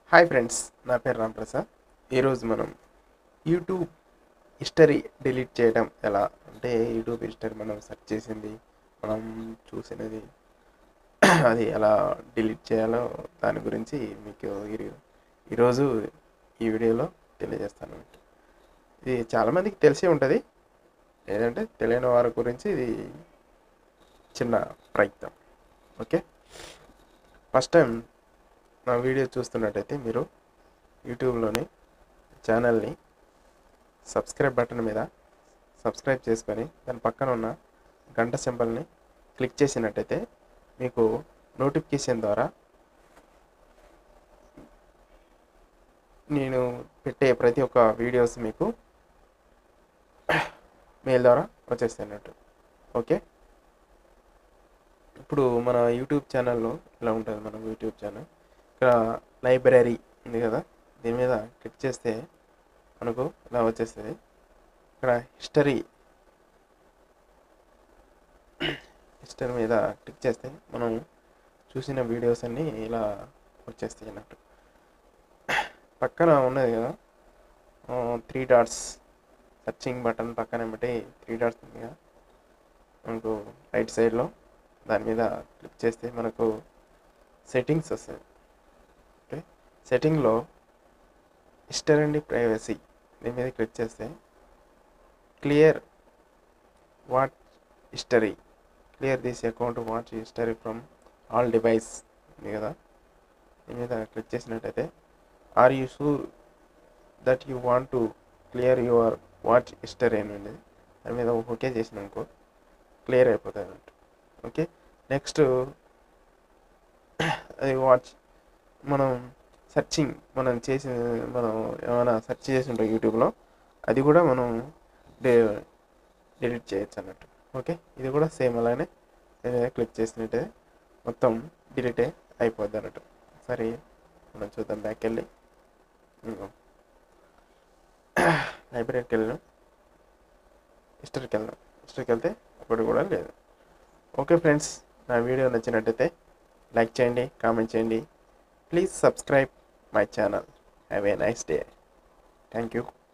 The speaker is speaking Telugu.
హాయ్ ఫ్రెండ్స్ నా పేరు రాంప్రసాద్ ఈరోజు మనం యూట్యూబ్ హిస్టరీ డిలీట్ చేయడం ఎలా అంటే యూట్యూబ్ హిస్టరీ మనం సెర్చ్ చేసింది మనం చూసినది అది ఎలా డిలీట్ చేయాలో దాని గురించి మీకు ఈ- ఈరోజు ఈ వీడియోలో తెలియజేస్తాను ఇది చాలామందికి తెలిసే ఉంటుంది ఏంటంటే తెలియని వారి గురించి ఇది చిన్న ప్రయత్నం ఓకే ఫస్ట్ టైం నా వీడియో చూస్తున్నట్టయితే మీరు యూట్యూబ్లోని ఛానల్ని సబ్స్క్రైబ్ బటన్ మీద సబ్స్క్రైబ్ చేసుకొని దాని పక్కన ఉన్న గంట సింబల్ని క్లిక్ చేసినట్టయితే మీకు నోటిఫికేషన్ ద్వారా నేను పెట్టే ప్రతి ఒక్క వీడియోస్ మీకు మెయిల్ ద్వారా వచ్చేస్తాయి అన్నట్టు ఓకే ఇప్పుడు మన యూట్యూబ్ ఛానల్లో ఇలా ఉంటుంది మన యూట్యూబ్ ఛానల్ ఇక్కడ లైబ్రరీ ఉంది కదా దీని మీద క్లిక్ చేస్తే మనకు ఇలా వచ్చేస్తుంది ఇక్కడ హిస్టరీ హిస్టరీ మీద క్లిక్ చేస్తే మనం చూసిన వీడియోస్ అన్నీ ఇలా వచ్చేస్తాయి అన్నట్టు పక్కన ఉన్నది కదా త్రీ డాట్స్ సర్చింగ్ బటన్ పక్కన బట్టి త్రీ డాట్స్ ఉంది కదా మనకు రైట్ సైడ్లో దాని మీద క్లిక్ చేస్తే మనకు సెట్టింగ్స్ వస్తాయి ఓకే సెట్టింగ్లో హిస్టరీ అండ్ ప్రైవసీ దీని మీద క్లిక్ చేస్తే clear what history clear this account watch history from all device ఉంది కదా దీని మీద క్లిక్ చేసినట్టయితే are you sure that you want to clear your watch history అని ఉండేది దాని మీద ఓకే చేసినాకో క్లియర్ అయిపోతుంది అన్నట్టు ఓకే నెక్స్ట్ అది వాచ్ మనం సెర్చింగ్ మనం చేసి మనం ఏమైనా సెర్చ్ చేసి ఉంటాం యూట్యూబ్లో అది కూడా మనం డిలీట్ చేయొచ్చు అన్నట్టు ఓకే ఇది కూడా సేమ్ అలానే క్లిక్ చేసినట్టే మొత్తం డిలీట్ అయిపోద్ది అన్నట్టు సరే మనం చూద్దాం బ్యాక్ వెళ్ళి ఇంకో లైబ్రరీకి వెళ్ళాం హిస్టరీకి వెళ్ళాం హిస్టరీకి వెళ్తే అప్పుడు కూడా లేదు ఓకే ఫ్రెండ్స్ నా వీడియో నచ్చినట్టయితే లైక్ చేయండి కామెంట్ చేయండి please subscribe my channel have a nice day thank you